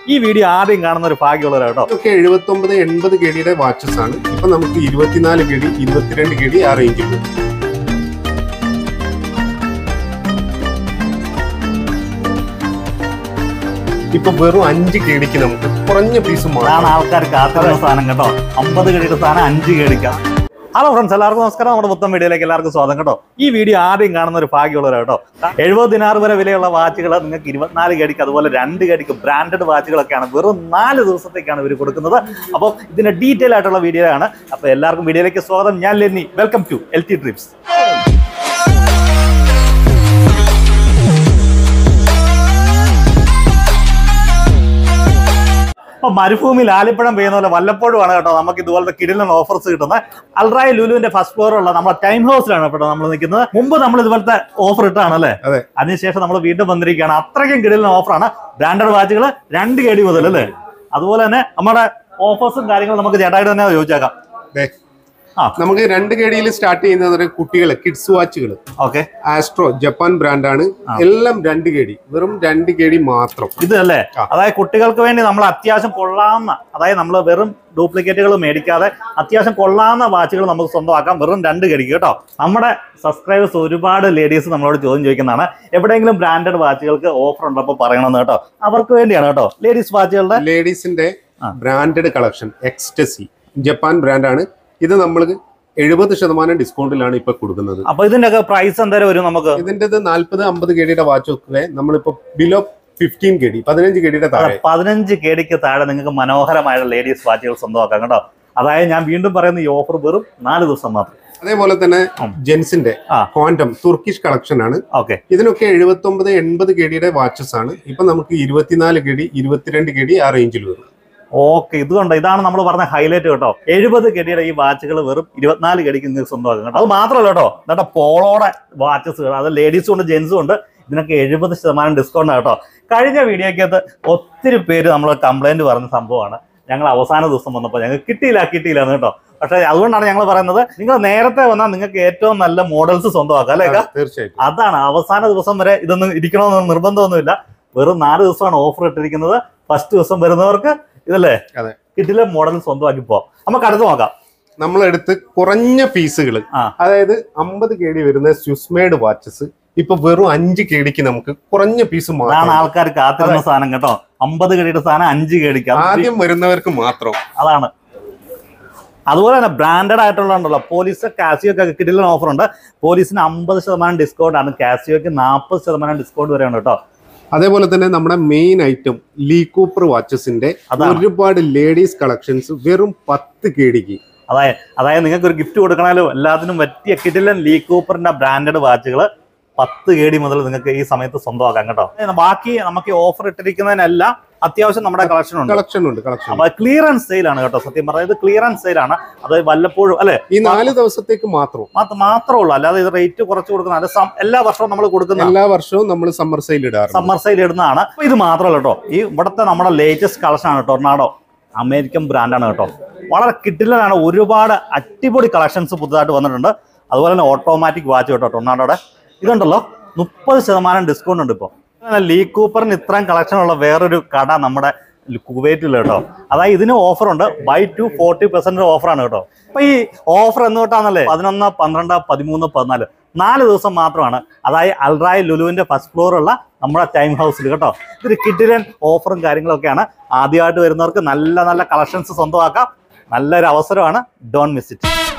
ഈ വീഡിയോ ആദ്യം കാണുന്ന ഒരു ഭാഗ്യമുള്ളവരാ കേട്ടോ ഇതൊക്കെ എഴുപത്തി ഒമ്പത് എൺപത് കെടിയുടെ വാച്ചസ് ആണ് ഇപ്പൊ നമുക്ക് ഇരുപത്തിനാല് കെടി ഇരുപത്തിരണ്ട് കെടി ആ റേഞ്ചിൽ വരും ഇപ്പൊ വെറും അഞ്ച് കേടിക്ക് നമുക്ക് കുറഞ്ഞ പീസ് അതാണ് മാത്രം ആൾക്കാർ കാത്തിരുന്ന സാധനം കേട്ടോ അമ്പത് കേടിയുടെ സാധനം അഞ്ച് കേടിക്കാം ഹലോ ഫ്രണ്ട്സ് എല്ലാവർക്കും നമസ്കാരം നമ്മുടെ മൊത്തം വീഡിയോയിലേക്ക് എല്ലാവർക്കും സ്വാഗതം കേട്ടോ ഈ വീഡിയോ ആദ്യം കാണുന്ന ഒരു ഭാഗ്യമുള്ളവരാ കേട്ടോ എഴുപത് ദിനാറ് വരെ വിലയുള്ള വാച്ചുകൾ നിങ്ങൾക്ക് ഇരുപത്തിനാല് കേടിക്ക് അതുപോലെ രണ്ട് കേടിക്ക് ബ്രാൻഡഡ് വാച്ചുകളൊക്കെയാണ് വെറും നാല് ദിവസത്തേക്കാണ് ഇവർ കൊടുക്കുന്നത് അപ്പോൾ ഇതിന്റെ ഡീറ്റെയിൽ ആയിട്ടുള്ള വീഡിയോ ആണ് അപ്പോൾ എല്ലാവർക്കും വീഡിയോയിലേക്ക് സ്വാഗതം ഞാൻ Lenny welcome to L T trips അപ്പൊ മരുഭൂമിയിൽ ആലിപ്പഴം പെയ്യുന്ന പോലെ വല്ലപ്പോഴുമാണ് കേട്ടോ നമുക്ക് ഇതുപോലത്തെ കിടിലൻ ഓഫേഴ്സ് കിട്ടുന്നത് അൽറായ് ലുലുവിന്റെ ഫസ്റ്റ് ഫ്ലോറുള്ള നമ്മുടെ ടൈം ഹൗസിലാണ് കേട്ടോ നമ്മൾ നിൽക്കുന്നത് മുമ്പ് നമ്മൾ ഇതുപോലത്തെ ഓഫർ ഇട്ടാണ് അല്ലേ അതെ. അതിനുശേഷം നമ്മൾ വീണ്ടും വന്നിരിക്കുകയാണ് അത്രയ്ക്കും കിടിലൻ ഓഫറാണ് ബ്രാൻഡഡ് വാച്ചുകൾ രണ്ട് കേടി മുതൽ അല്ലേ അതുപോലെ തന്നെ നമ്മുടെ ഓഫേഴ്സും കാര്യങ്ങളും നമുക്ക് ചേട്ടായിട്ട് തന്നെ ചോദിച്ചേക്കാം ദേ, ആ. നമുക്ക് രണ്ട് കേടിയിൽ സ്റ്റാർട്ട് ചെയ്യുന്നത് കുട്ടികളെ കിഡ്സ് വാച്ചുകൾ ഓക്കെ ആസ്ട്രോ ജപ്പാൻ ബ്രാൻഡാണ് ആ. എല്ലാം രണ്ട് കേടി വെറും രണ്ട് കേടി മാത്രം ഇത് അല്ലേ ആ. അതായത് കുട്ടികൾക്ക് വേണ്ടി നമ്മൾ അത്യാവശ്യം കൊള്ളാവുന്ന അതായത് നമ്മൾ വെറും ഡ്യൂപ്ലിക്കേറ്റുകൾ മേടിക്കാതെ അത്യാവശ്യം കൊള്ളാവുന്ന വാച്ചുകൾ നമുക്ക് സ്വന്തമാക്കാം വെറും രണ്ട് കടിക്ക് കേട്ടോ നമ്മുടെ സബ്സ്ക്രൈബേഴ്സ് ഒരുപാട് ലേഡീസ് നമ്മളോട് ചോദ്യം ചോദിക്കുന്നതാണ് എവിടെയെങ്കിലും ബ്രാൻഡഡ് വാച്ചുകൾക്ക് ഓഫർ ഉണ്ടപ്പോൾ പറയണമെന്ന് കേട്ടോ അവർക്ക് വേണ്ടിയാണ് കേട്ടോ ലേഡീസ് വാച്ചുകളുടെ ലേഡീസിന്റെ ആ. ബ്രാൻഡഡ് കളക്ഷൻ എക്സ്റ്റസി ജപ്പാൻ ബ്രാൻഡാണ് ഇത് നമ്മൾ എഴുപത് ശതമാനം ഡിസ്കൗണ്ടിലാണ് ഇപ്പൊ കൊടുക്കുന്നത് അപ്പൊ ഇതിന്റെ ഒക്കെ പ്രൈസ് എന്തേലും വരും നമുക്ക് ഇതിന്റെ നാല്പത് അമ്പത് കെടിയുടെ വാച്ചൊക്കെ നമ്മളിപ്പോ ബിലോ ഫിഫ്റ്റീൻ കെടി പതിനഞ്ച് കെടിയുടെ താഴെ പതിനഞ്ച് കേടിക്ക് താഴെ നിങ്ങൾക്ക് മനോഹരമായ ലേഡീസ് വാച്ചുകൾ സ്വന്തമാക്കാം കേട്ടോ അതായത് ഞാൻ വീണ്ടും പറയുന്ന ഈ ഓഫർ വെറും നാല് ദിവസം മാത്രം അതേപോലെ തന്നെ ഉം. ജെൻസിന്റെ ആ. ക്വാന്റം തുർക്കിഷ് കളക്ഷൻ ആണ് ഓക്കെ ഇതിനൊക്കെ എഴുപത്തി ഒമ്പത് എൺപത് കെടിയുടെ വാച്ചസ് ആണ് ഇപ്പൊ നമുക്ക് ഇരുപത്തിനാല് കെടി ഇരുപത്തിരണ്ട് കെടി ആ റേഞ്ചിൽ വരും ഓക്കെ ഇതുകൊണ്ട് ഇതാണ് നമ്മൾ പറഞ്ഞ ഹൈലൈറ്റ് കേട്ടോ എഴുപത് കെടിയുടെ ഈ വാച്ചുകൾ വെറും ഇരുപത്തിനാല് കെടിക്ക് നിങ്ങൾക്ക് സ്വന്തമാക്കാം കേട്ടോ അത് മാത്രമല്ല കേട്ടോ എന്നിട്ട് പോളോടെ വാച്ചസ് അത് ലേഡീസും ഉണ്ട് ജെൻസും ഉണ്ട് ഇതിനൊക്കെ എഴുപത് ശതമാനം ഡിസ്കൗണ്ട് കേട്ടോ കഴിഞ്ഞ വീഡിയോക്കകത്ത് ഒത്തിരി പേര് നമ്മൾ കംപ്ലൈന്റ് പറഞ്ഞ സംഭവമാണ് ഞങ്ങൾ അവസാന ദിവസം വന്നപ്പോൾ ഞങ്ങൾക്ക് കിട്ടിയില്ല കിട്ടിയില്ല എന്ന് കേട്ടോ പക്ഷേ അതുകൊണ്ടാണ് ഞങ്ങൾ പറയുന്നത് നിങ്ങൾ നേരത്തെ വന്നാൽ നിങ്ങൾക്ക് ഏറ്റവും നല്ല മോഡൽസ് സ്വന്തമാക്കാം അല്ലേ അതെ, തീർച്ചയായിട്ടും അതാണ് അവസാന ദിവസം വരെ ഇതൊന്നും ഇരിക്കണമെന്ന് നിർബന്ധമൊന്നുമില്ല വെറും നാല് ദിവസമാണ് ഓഫർ ഇട്ടിരിക്കുന്നത് ഫസ്റ്റ് ദിവസം വരുന്നവർക്ക് ഇതല്ലേ അതെ. കിട്ടിലെ മോഡൽ സ്വന്തമാക്കി പോവാം നമുക്ക് അടുത്ത് നോക്കാം നമ്മളെടുത്ത് കുറഞ്ഞ പീസുകൾ ആ. അതായത് അമ്പത് കെ ഡി വരുന്ന സ്വിസ്മേഡ് വാച്ചസ് ഇപ്പൊ വെറും അഞ്ച് കെ ഡിക്ക് നമുക്ക് കുറഞ്ഞ പീസ് അതാണ് മാത്രം ആൾക്കാർ കാത്തിരുന്ന സാധനം കേട്ടോ അമ്പത് കേടിയുടെ സാധനം അഞ്ച് കേടിക്കാം ആദ്യം വരുന്നവർക്ക് മാത്രം അതാണ് അതുപോലെ തന്നെ ബ്രാൻഡഡ് ആയിട്ടുള്ള ഉണ്ടല്ലോ പോലീസ് കാസിയോക്ക് ഒക്കെ കിട്ടില്ല ഓഫർ ഉണ്ട് പോലീസിന് അമ്പത് ശതമാനം ഡിസ്കൗണ്ട് ആണ് കാസിയോക്ക് നാൽപ്പത് ശതമാനം ഡിസ്കൗണ്ട് വരെയാണ് കേട്ടോ അതേപോലെ തന്നെ നമ്മുടെ മെയിൻ ഐറ്റം ലീ കൂപ്പർ വാച്ചസിന്റെ അതാണ്. ഒരുപാട് ലേഡീസ് കളക്ഷൻസ് വെറും പത്ത് കെ ഡിക്ക് അതായത് അതായത് നിങ്ങൾക്ക് ഒരു ഗിഫ്റ്റ് കൊടുക്കണമല്ലോ എല്ലാത്തിനും പറ്റിയ കിടിലൻ ലീ കൂപ്പറിന്റെ ബ്രാൻഡഡ് വാച്ചുകൾ പത്ത് കെ ഡി മുതൽ നിങ്ങൾക്ക് ഈ സമയത്ത് സ്വന്തമാക്കാം കേട്ടോ ബാക്കി നമുക്ക് ഈ ഓഫർ ഇട്ടിരിക്കുന്നതിനെല്ലാം അത്യാവശ്യം നമ്മുടെ കളക്ഷൻ ഉണ്ട് കളക്ഷൻ ഉണ്ട് കളക്ഷൻ അപ്പൊ ക്ലിയറൻസ് സെയിൽ ആണ് കേട്ടോ സത്യം പറഞ്ഞാൽ ഇത് ക്ലിയറൻസ് സെയിൽ ആണ് അത് വല്ലപ്പോഴും അല്ലെ ഈ നാല് ദിവസത്തേക്ക് മാത്രം മാത്രമേ ഉള്ളൂ അല്ലാതെ ഇത് റേറ്റ് കുറച്ച് കൊടുക്കുന്ന അത് സം- എല്ലാ വർഷവും നമ്മൾ കൊടുക്കുന്ന എല്ലാ വർഷവും നമ്മൾ സമ്മർ സെയിൽ ഇടാറുണ്ട് സമ്മർ സെയിൽ ഇടുന്നതാണ് അപ്പൊ ഇത് മാത്രമല്ല കേട്ടോ ഈ ഇവിടുത്തെ നമ്മുടെ ലേറ്റസ്റ്റ് കളക്ഷൻ ആണ് ടൊർണാഡോ അമേരിക്കൻ ബ്രാൻഡാണ് കേട്ടോ വളരെ കിട്ടിലാണ് ഒരുപാട് അടിപൊളി കളക്ഷൻസ് പുതുതായിട്ട് വന്നിട്ടുണ്ട് അതുപോലെ തന്നെ ഓട്ടോമാറ്റിക് വാച്ച് കേട്ടോ ടൊർണാഡോയുടെ ഇതുണ്ടല്ലോ മുപ്പത് ശതമാനം ഡിസ്കൗണ്ട് ഉണ്ട് ഇപ്പോൾ ലീ കൂപ്പറിന് ഇത്രയും കളക്ഷൻ ഉള്ള വേറൊരു കട നമ്മുടെ കുവൈറ്റിൽ കേട്ടോ അതായത് ഇതിന് ഓഫർ ഉണ്ട് ബൈ ടു ഫോർട്ടി പെർസെന്റ് ഓഫറാണ് കേട്ടോ അപ്പൊ ഈ ഓഫർ എന്ന് തൊട്ടാണല്ലേ പതിനൊന്ന് പന്ത്രണ്ട് പതിമൂന്ന് പതിനാല് നാല് ദിവസം മാത്രമാണ് അതായത് അൽറായ് ലുലുവിന്റെ ഫസ്റ്റ് ഫ്ലോറുള്ള നമ്മുടെ ടൈം ഹൗസിൽ കേട്ടോ ഇതൊരു കിഡിലൻ ഓഫറും കാര്യങ്ങളൊക്കെയാണ് ആദ്യമായിട്ട് വരുന്നവർക്ക് നല്ല നല്ല കളക്ഷൻസ് സ്വന്തമാക്കാം നല്ലൊരു അവസരമാണ് ഡോൺ മിസ് ഇറ്റ്